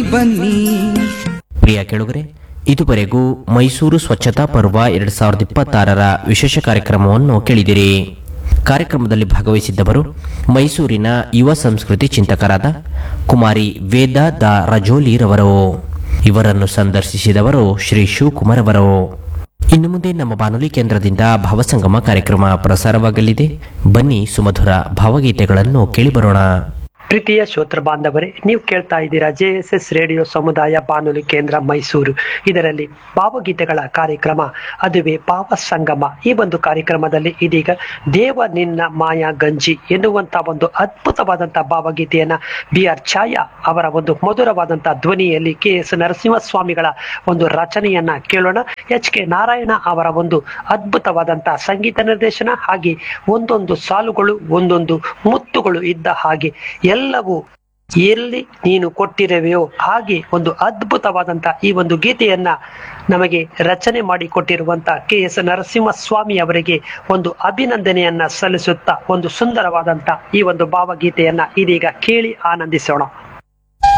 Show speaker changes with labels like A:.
A: ಬನ್ನಿ
B: ಪ್ರಿಯ ಕೆಳುಗರೆ ಇದುವರೆಗೂ ಮೈಸೂರು ಸ್ವಚ್ಛತಾ ಪರ್ವ ಎರಡ್ ಸಾವಿರದ ಇಪ್ಪತ್ತಾರರ ವಿಶೇಷ ಕಾರ್ಯಕ್ರಮವನ್ನು ಕೇಳಿದಿರಿ ಕಾರ್ಯಕ್ರಮದಲ್ಲಿ ಭಾಗವಹಿಸಿದ್ದವರು ಮೈಸೂರಿನ ಯುವ ಸಂಸ್ಕೃತಿ ಚಿಂತಕರಾದ ಕುಮಾರಿ ವೇದ ದ ರಜೋಲಿರವರು ಇವರನ್ನು ಸಂದರ್ಶಿಸಿದವರು ಶ್ರೀ ಶಿವಕುಮಾರ್ ಅವರು ಇನ್ನು ಮುಂದೆ ನಮ್ಮ ಬಾನುಲಿ ಕೇಂದ್ರದಿಂದ ಭಾವಸಂಗಮ ಕಾರ್ಯಕ್ರಮ ಪ್ರಸಾರವಾಗಲಿದೆ ಬನ್ನಿ ಸುಮಧುರ ಭಾವಗೀತೆಗಳನ್ನು ಕೇಳಿಬರೋಣ
C: ಪ್ರೀತಿಯ ಶ್ರೋತೃ ಬಾಂಧವರೇ ನೀವು ಕೇಳ್ತಾ ಇದ್ದೀರಾ ಜೆ ಎಸ್ ಎಸ್ ರೇಡಿಯೋ ಸಮುದಾಯ ಬಾನುಲಿ ಕೇಂದ್ರ ಮೈಸೂರು ಇದರಲ್ಲಿ ಭಾವಗೀತೆಗಳ ಕಾರ್ಯಕ್ರಮ ಅದುವೇ ಭಾವ ಸಂಗಮ ಈ ಒಂದು ಕಾರ್ಯಕ್ರಮದಲ್ಲಿ ಇದೀಗ ದೇವ ನಿನ್ನ ಮಾಯಾ ಗಂಜಿ ಎನ್ನುವಂತ ಒಂದು ಅದ್ಭುತವಾದಂತ ಭಾವಗೀತೆಯನ್ನ ಬಿ ಆರ್ ಛಾಯಾ ಅವರ ಒಂದು ಮಧುರವಾದಂತ ಧ್ವನಿಯಲ್ಲಿ ಕೆ ಎಸ್ ನರಸಿಂಹಸ್ವಾಮಿಗಳ ಒಂದು ರಚನೆಯನ್ನ ಕೇಳೋಣ ಎಚ್ ಕೆ ನಾರಾಯಣ ಅವರ ಒಂದು ಅದ್ಭುತವಾದಂತ ಸಂಗೀತ ನಿರ್ದೇಶನ ಹಾಗೆ ಒಂದೊಂದು ಸಾಲುಗಳು ಒಂದೊಂದು ಮುತ್ತುಗಳು ಇದ್ದ ಹಾಗೆ ಎಲ್ಲವೂ ಎಲ್ಲಿ ನೀನು ಕೊಟ್ಟಿರುವೆಯೋ ಹಾಗೆ ಒಂದು ಅದ್ಭುತವಾದಂತ ಈ ಒಂದು ಗೀತೆಯನ್ನ ನಮಗೆ ರಚನೆ ಮಾಡಿ ಕೊಟ್ಟಿರುವಂತ ಕೆ ಎಸ್ ನರಸಿಂಹಸ್ವಾಮಿ ಅವರಿಗೆ ಒಂದು ಅಭಿನಂದನೆಯನ್ನ ಸಲ್ಲಿಸುತ್ತಾ ಒಂದು ಸುಂದರವಾದಂತ ಈ ಒಂದು ಭಾವಗೀತೆಯನ್ನ ಇದೀಗ ಕೇಳಿ ಆನಂದಿಸೋಣ